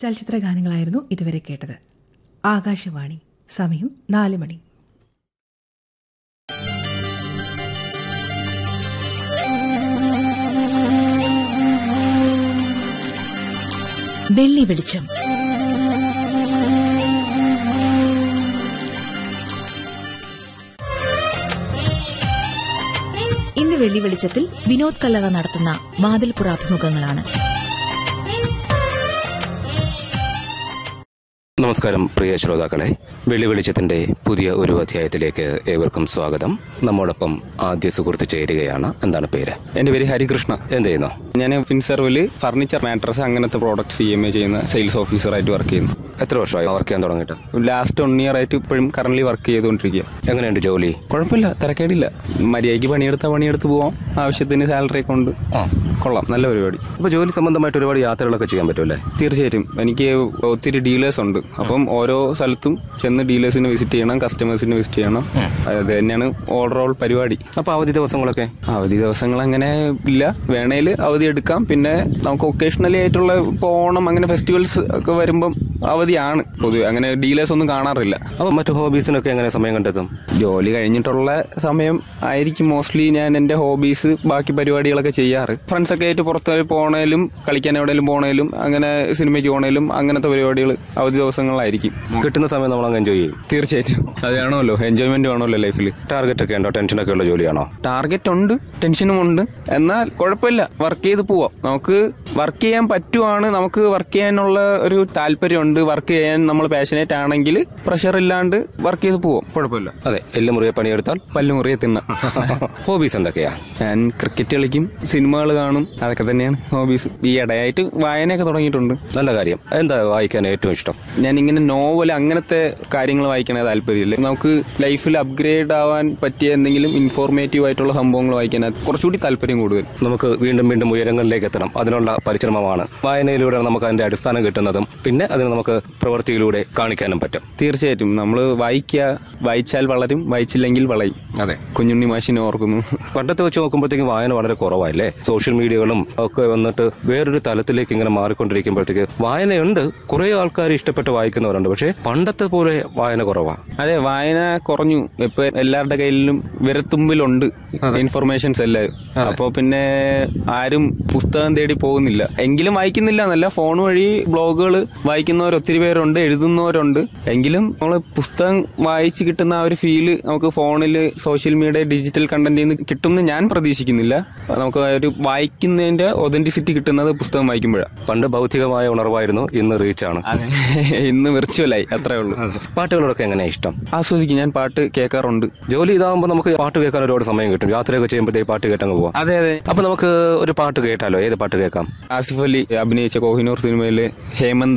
ചലച്ചിത്ര ഗാനങ്ങളായിരുന്നു ഇതുവരെ കേട്ടത് ആകാശവാണി സമയം നാല് മണി വെള്ളി വെളിച്ചം ഇന്ന് വെള്ളി വെളിച്ചത്തിൽ വിനോദ് കല്ലറ നടത്തുന്ന വാതിൽപ്പുറ അഭിമുഖങ്ങളാണ് നമസ്കാരം പ്രിയ ശ്രോതാക്കളെ വെള്ളി വെളിച്ചത്തിന്റെ പുതിയ ഒരു അധ്യായത്തിലേക്ക് ഏവർക്കും സ്വാഗതം നമ്മോടൊപ്പം ആദ്യ സുഹൃത്ത് ചേരുകയാണ് എന്താണ് പേര് എന്റെ പേര് ഹരികൃഷ്ണ എന്ത് ചെയ്യുന്നു ഞാൻ ഫിൻസർവിൽ ഫർണിച്ചർ മാട്രസ് അങ്ങനത്തെ പ്രോഡക്ട്സ് ഇ എം എ ചെയ്യുന്ന സെയിൽസ് ഓഫീസറായിട്ട് വർക്ക് ചെയ്യുന്നു എത്ര വർഷമായി വർക്ക് ചെയ്യാൻ തുടങ്ങിയിട്ട് ലാസ്റ്റ് വൺ ഇയർ ആയിട്ട് ഇപ്പോഴും കറന്റ് വർക്ക് ചെയ്തുകൊണ്ടിരിക്കുക എങ്ങനെയുണ്ട് ജോലി കുഴപ്പമില്ല തിരക്കേടില്ല മര്യാദയ്ക്ക് പണിയെടുത്ത പണിയെടുത്ത് പോവാം ആവശ്യത്തിന് സാലറി ഒക്കെ ഉണ്ട് കൊള്ളാം നല്ല പരിപാടി അപ്പൊ ജോലി സംബന്ധമായിട്ട് ഒരുപാട് യാത്രകളൊക്കെ ചെയ്യാൻ പറ്റുമല്ലേ തീർച്ചയായിട്ടും എനിക്ക് ഒത്തിരി ഡീലേഴ്സ് ഉണ്ട് അപ്പം ഓരോ സ്ഥലത്തും ചെന്ന് ഡീലേഴ്സിനെ വിസിറ്റ് ചെയ്യണം കസ്റ്റമേഴ്സിനെ വിസിറ്റ് ചെയ്യണം അത് തന്നെയാണ് ഓവറോൾ പരിപാടി അപ്പൊ അവധി ദിവസങ്ങളൊക്കെ അവധി ദിവസങ്ങൾ അങ്ങനെ ഇല്ല വേണേൽ അവധി എടുക്കാം പിന്നെ നമുക്ക് ഒക്കേഷണലി ആയിട്ടുള്ള ഇപ്പോൾ ഓണം അങ്ങനെ ഫെസ്റ്റിവൽസ് ഒക്കെ വരുമ്പം അവധിയാണ് പൊതുവെ അങ്ങനെ ഡീലേഴ്സ് ഒന്നും കാണാറില്ല അപ്പൊ മറ്റു ഹോബീസിനൊക്കെ എങ്ങനെ സമയം കണ്ടെത്തും ജോലി കഴിഞ്ഞിട്ടുള്ള സമയം ആയിരിക്കും മോസ്റ്റ്ലി ഞാൻ എൻ്റെ ഹോബീസ് ബാക്കി പരിപാടികളൊക്കെ ചെയ്യാറ് ഫ്രണ്ട്സൊക്കെ ആയിട്ട് പുറത്ത് പോണേലും കളിക്കാൻ എവിടെയെങ്കിലും പോണേലും അങ്ങനെ സിനിമയ്ക്ക് പോണേലും അങ്ങനത്തെ പരിപാടികൾ അവധി ദിവസങ്ങളിലായിരിക്കും കിട്ടുന്ന സമയം നമ്മൾ അങ്ങ് എൻജോയ് ചെയ്യും തീർച്ചയായിട്ടും അത് വേണമല്ലോ എൻജോയ്മെന്റ് വേണമല്ലോ ലൈഫിൽ ടാർഗറ്റ് ഒക്കെ ഉണ്ടോ ടെൻഷനൊക്കെ ഉള്ള ജോലിയാണോ ടാർഗറ്റ് ഉണ്ട് ടെൻഷനും ഉണ്ട് എന്നാൽ കുഴപ്പമില്ല വർക്ക് ചെയ്ത് പോവാം നമുക്ക് വർക്ക് ചെയ്യാൻ പറ്റുവാണ് നമുക്ക് വർക്ക് ചെയ്യാനുള്ള ഒരു താല്പര്യമുണ്ട് വർക്ക് ചെയ്യാൻ നമ്മൾ പാഷനേറ്റ് ആണെങ്കിൽ പ്രഷർ ഇല്ലാണ്ട് വർക്ക് ചെയ്ത് പോവാം കുഴപ്പമില്ല അതെ എല്ലാം മുറിയെ പണിയെടുത്താൽ പല്ലുമുറിയെ തിന്ന ഹോബീസ് എന്തൊക്കെയാ ഞാൻ ക്രിക്കറ്റ് കളിക്കും സിനിമകൾ കാണും അതൊക്കെ തന്നെയാണ് ഹോബീസ് ഈ ഇടയായിട്ട് വായനയൊക്കെ തുടങ്ങിയിട്ടുണ്ട് നല്ല കാര്യം എന്താ വായിക്കാൻ ഏറ്റവും ഇഷ്ടം ഞാൻ ഇങ്ങനെ നോവൽ അങ്ങനത്തെ കാര്യങ്ങൾ വായിക്കണേ താല്പര്യമില്ല നമുക്ക് ലൈഫിൽ അപ്ഗ്രേഡ് ആവാൻ പറ്റിയ എന്തെങ്കിലും ഇൻഫോർമേറ്റീവ് ആയിട്ടുള്ള സംഭവങ്ങൾ വായിക്കാൻ കുറച്ചുകൂടി താല്പര്യം കൂടുതൽ നമുക്ക് വീണ്ടും വീണ്ടും ഉയരങ്ങളിലേക്ക് എത്തണം അതിനുള്ള പരിശ്രമമാണ് വായനയിലൂടെ നമുക്ക് അതിന്റെ അടിസ്ഥാനം കിട്ടുന്നതും പിന്നെ അതിന് നമുക്ക് പ്രവൃത്തിയിലൂടെ കാണിക്കാനും പറ്റും തീർച്ചയായിട്ടും നമ്മൾ വായിക്കുക വായിച്ചാൽ വളരും വായിച്ചില്ലെങ്കിൽ വളയും അതെ കുഞ്ഞുണ്ണി മാഷിനെ ഓർക്കുന്നു പണ്ടത്തെ വെച്ച് നോക്കുമ്പോഴത്തേക്കും വായന വളരെ കുറവല്ലേ സോഷ്യൽ മീഡിയകളും ഒക്കെ വന്നിട്ട് വേറൊരു തലത്തിലേക്ക് ഇങ്ങനെ മാറിക്കൊണ്ടിരിക്കുമ്പോഴത്തേക്ക് വായനയുണ്ട് കുറെ ആൾക്കാർ ഇഷ്ടപ്പെട്ട് വായിക്കുന്നവരുണ്ട് പക്ഷേ പണ്ടത്തെ പോലെ വായന കുറവാ അതെ വായന കുറഞ്ഞു ഇപ്പൊ എല്ലാവരുടെ കയ്യിലും വിരത്തുമ്പിലുണ്ട് ഇൻഫർമേഷൻസ് എല്ലാം അപ്പോ പിന്നെ ആരും പുസ്തകം തേടി പോകുന്നില്ല എങ്കിലും വായിക്കുന്നില്ല എന്നല്ല ഫോൺ വഴി ബ്ലോഗുകൾ വായിക്കുന്നവർ ഒത്തിരി പേരുണ്ട് എഴുതുന്നവരുണ്ട് എങ്കിലും നമ്മൾ പുസ്തകം വായിച്ച് കിട്ടുന്ന ആ ഒരു ഫീല് നമുക്ക് ഫോണിൽ സോഷ്യൽ മീഡിയ ഡിജിറ്റൽ കണ്ടന്റിൽ നിന്ന് കിട്ടുമെന്ന് ഞാൻ പ്രതീക്ഷിക്കുന്നില്ല നമുക്ക് ആ ഒരു വായിക്കുന്നതിന്റെ ഒതന്റിസിറ്റി കിട്ടുന്നത് പുസ്തകം വായിക്കുമ്പോഴാണ് പണ്ട് ഭൗതികമായ ഉണർവായിരുന്നു ഇന്ന് റീച്ചാണ് അതെ ഇന്ന് വിർച്വലായി അത്രേ ഉള്ളൂ പാട്ടുകളോടൊക്കെ എങ്ങനെയാ ഇഷ്ടം ആസ്വദിക്കും ഞാൻ പാട്ട് കേൾക്കാറുണ്ട് ജോലി ഇതാകുമ്പോൾ നമുക്ക് പാട്ട് കേൾക്കാൻ ഒരുപാട് സമയം കിട്ടും യാത്രയൊക്കെ ചെയ്യുമ്പോഴത്തേക്ക് പാട്ട് കേട്ടങ്ങ് പോവാം അതെ അതെ അപ്പൊ നമുക്ക് ഒരു പാട്ട് കേട്ടാലോ ഏത് പാട്ട് കേൾക്കാം ആസിഫ് അലി അഭിനയിച്ച കോഹിനൂർ സിനിമയിലെ ഹേമന്ത്